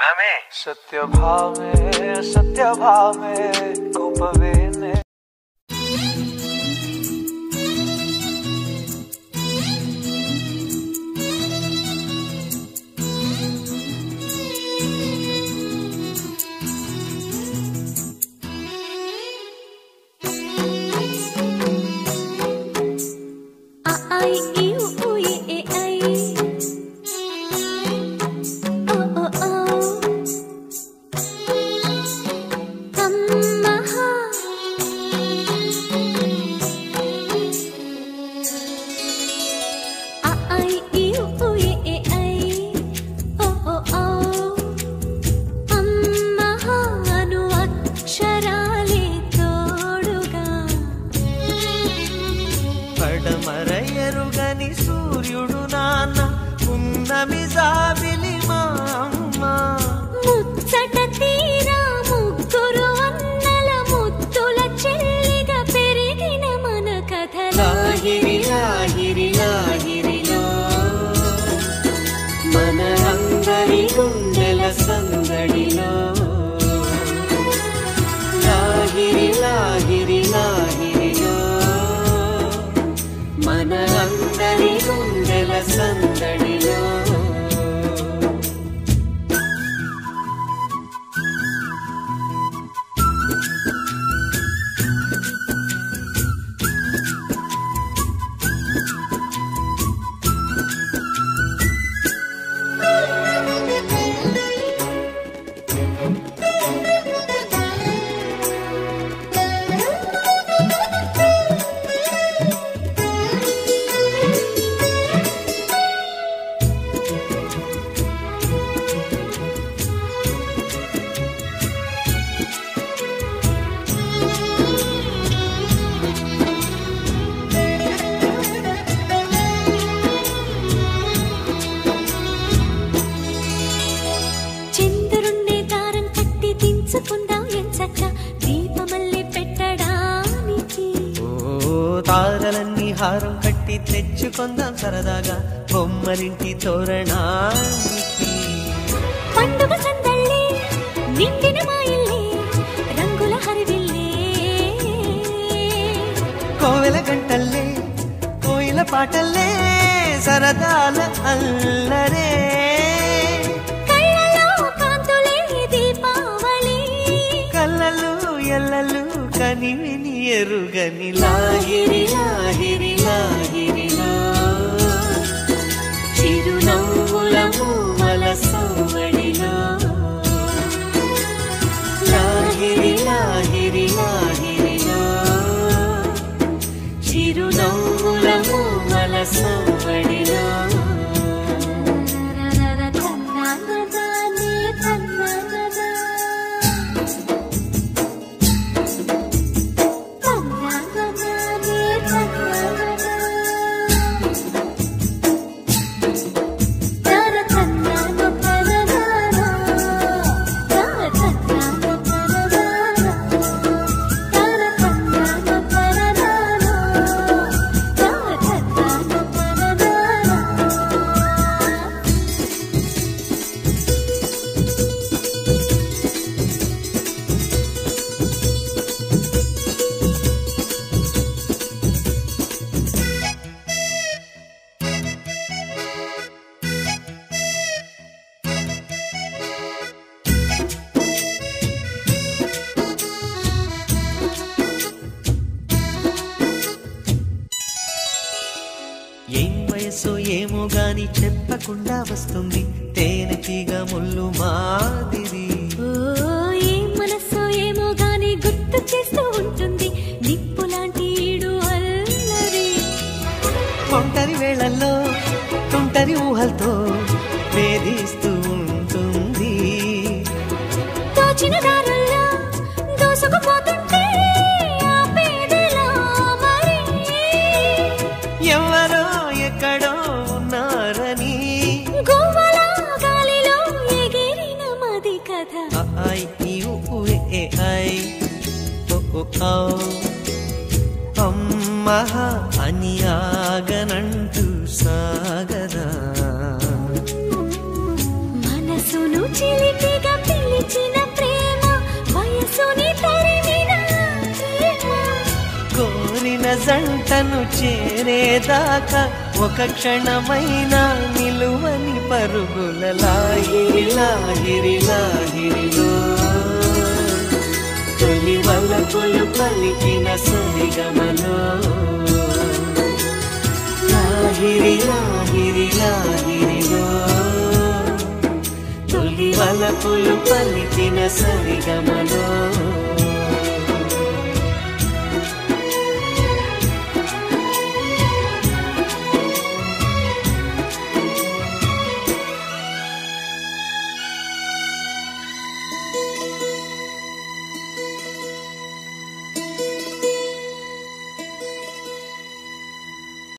ఆమె सत्य भाव में सत्य भाव में कोपवेने A I E U U E E I O O O Tammaha A I E U U E E I O O O అమ్మహా అను అక్షరాలే తోడుగా పడమర ఎరుగని సూర్యుడు నాన్న ఉన్నమి జాబిలి మా అమ్మ ముచ్చట తీరా ముగ్గురు అన్నల ముద్దుల చెల్లిగా పెరిగిన మన కథలా లాహిరి లాహిరి లాహిరిలో మన అందరి గుండెల సందడిలో లాహిరి లాహిరి లాహిరిలో మన అందరి గుండెల సందడిలో చంద్రుణ్ణి దారం కట్టి దించుకుందాం ఎంచక్క దీపమల్లి పెట్టడానికి ఓ తారలన్నీ హారం కట్టి తెచ్చుకుందాం సరదాగా బొమ్మరింటి తోరణానికి పండుగ సందళ్ళే నిండిన మా ఇల్లే రంగుల హరివిల్లే కోవెల గంటల్లే కోయిల పాటల్లే సరదాల అల్లరే కళ్ళలో కాంతులే దీపావళి కళ్ళలు ఎల్లలు కనివిని ఎరుగని లాహిరి లాహిరి లాహిరిలో చిరునవ్వుల మూవల సౌవడిలో లాహిరి లాహిరి లాహిరిలో చిరునవ్వుల మూవల సౌవడిలో తన్నానదానే తన్నానదా తన్నానదానే తన్నానదా తర తన్నాన పరదానా తర తన్నాన పరదానా తర తన్నాన పరదానా తర తన్నాన పరదానా ఏం వయసు ఏమో గాని చెప్పకుండా వస్తుంది తేనె తీగ ముళ్ళు మాదిరి ఓ ఏ మనసో ఏమో గాని గుర్తు చేస్తూ ఉంటుంది నిప్పు లాంటి ఈడు అల్లరి ఒంటరి వేళల్లో తుంటరి ఊహలతో వేధిస్తూ ఉంటుంది తోచిన దారుల్లో దూసుకుపోతుంటే ఆపేదెలా మరి ఎవరో ఎక్కడో ఉన్నారని గువ్వల గాలిలో ఎగిరిన మది కథ ఐ యు ఏ ఐ ఓ ఓ ఔ అమ్మహ అని ఆగనంటూ సాగదా మనసును చిలిపిగా పిలిచిన ప్రేమ వయసుని తరిమిన ప్రేమ కోరిన జంటను చేరేదాకా ఒక క్షణమైన నిలువని పరుగుల లాహిరి లాహిరి లాహిరిలో తొలి వలపులు పలికిన సరిగమలో లాహిరి లాహిరి లాహిరిలో తొలి వలపులు పలికిన సరిగమలో